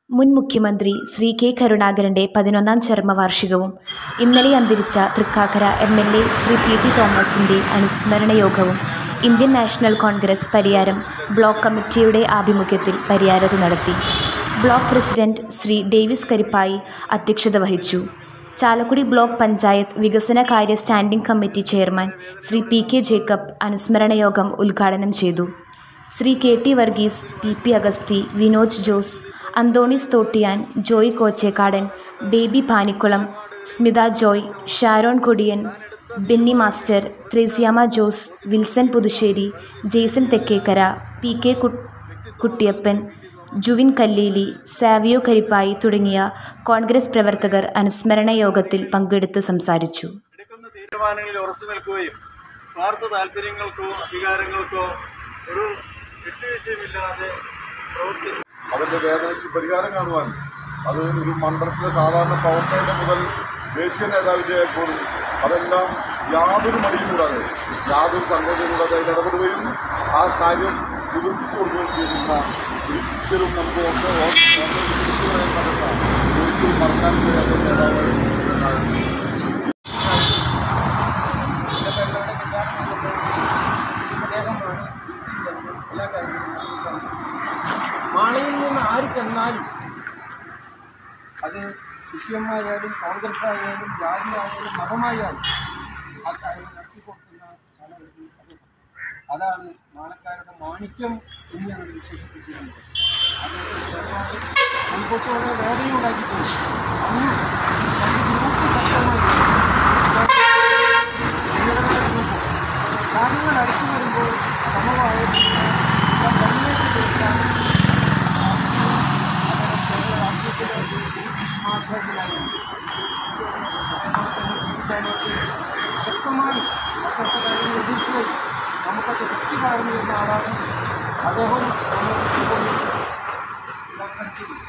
മുൻ മുഖ്യമന്ത്രി ശ്രീ കെ കരുണാകരൻ്റെ പതിനൊന്നാം ചരമവാർഷികവും ഇന്നലെ അന്തരിച്ച Thrikkakara M L A Shri P T തോമസിൻ്റെ അനുസ്മരണ യോഗവും ഇന്ത്യൻ നാഷണൽ കോൺഗ്രസ് പരിയാരം ബ്ലോക്ക് കമ്മിറ്റിയുടെ ആഭിമുഖ്യത്തിൽ പരിയാരത്ത് നടത്തി ബ്ലോക്ക് പ്രസിഡന്റ് ശ്രീ ഡേവിസ് കരിപ്പായി അധ്യക്ഷത വഹിച്ചു ചാലക്കുടി ബ്ലോക്ക് പഞ്ചായത്ത് വികസനകാര്യ standing committee chairman Shri P K Jacob അനുസ്മരണ യോഗം ഉദ്ഘാടനം ചെയ്തു Shri K T Varghese P P Agasthi Vinoj Jose Antonis Thottiyan Joy Kochekkadan Baby Panikkulam Smitha Joy Sharon Kodiyan Benny master Thresiamma Jose Wilson Puthussery Jason Thekkekara P K കു കുട്ടിയപ്പൻ ജുവിൻ കല്ലേലി സാവിയോ കരിപ്പായി തുടങ്ങിയ കോൺഗ്രസ് പ്രവർത്തകർ അനുസ്മരണ യോഗത്തിൽ പങ്കെടുത്ത് സംസാരിച്ചു എടുക്കുന്ന തീരുമാനങ്ങളിൽ ഉറച്ചു നിൽക്കുകയും സ്വാർത്ഥ താല്പര്യങ്ങൾക്കോ അധികാരങ്ങൾക്കോ ഒരു വിട്ടുവീഴ്ചയുമില്ലാതെ പ്രവർത്തിച്ച് അതിൻ്റെ വേദനയ്ക്ക് പരിഹാരം കാണുവാൻ അത് ഒരു മണ്ഡലത്തിലെ സാധാരണ പ്രവർത്തകന്റെ മുതൽ ദേശീയ നേതാവിൻ്റെ പോലും അതെല്ലാം യാതൊരു മടിയും കൂടാതെ യാതൊരു സങ്കോചവും കൂടാതെ അതിൽ ഇടപെടുകയും ആ കാര്യം നിവർത്തിച്ചു കൊടുക്കുകയും ചെയ്യുന്ന ഒരിക്കലും നമുക്ക് ഒക്കെ ഓർമ്മ നടക്കുന്ന ഒരിക്കലും മറക്കാൻ കഴിയാത്ത നേതാവ് എന്നാണ് എല്ലാ കാര്യങ്ങളും മാളയിൽ നിന്ന് ആര് ചെന്നാലും അത് സിപിഎമ്മായാലും കോൺഗ്രസ് ആയാലും ജാതി ആയാലും മതമായാലും ആ കാര്യങ്ങൾ നടത്തിക്കൊടുക്കുന്ന ആളുകൾ അത് അതാണ് മാണക്കാരുടെ മാണിക്യം എന്ന് ഞങ്ങൾ വിശേഷിപ്പിച്ചിരുന്നത് അത് ഒരുപാട് മുൻപോട്ടോടെ വേദനയുണ്ടാക്കിയിട്ടുണ്ട് അന്ന് രണ്ട് ഗ്രൂപ്പ് ശക്തമായി നിലവിൽ വരുമ്പോൾ കാര്യങ്ങൾ അടുത്തു വരുമ്പോൾ സമവായ മുന്നേറ്റം തീർക്കാൻ ശക്തമായി അത്തരത്തെ കാര്യങ്ങൾ എതിർക്കുകയും നമുക്കൊക്കെ ശക്തി പകർന്നു വരുന്ന ആളാണ് അദ്ദേഹം നമ്മൾ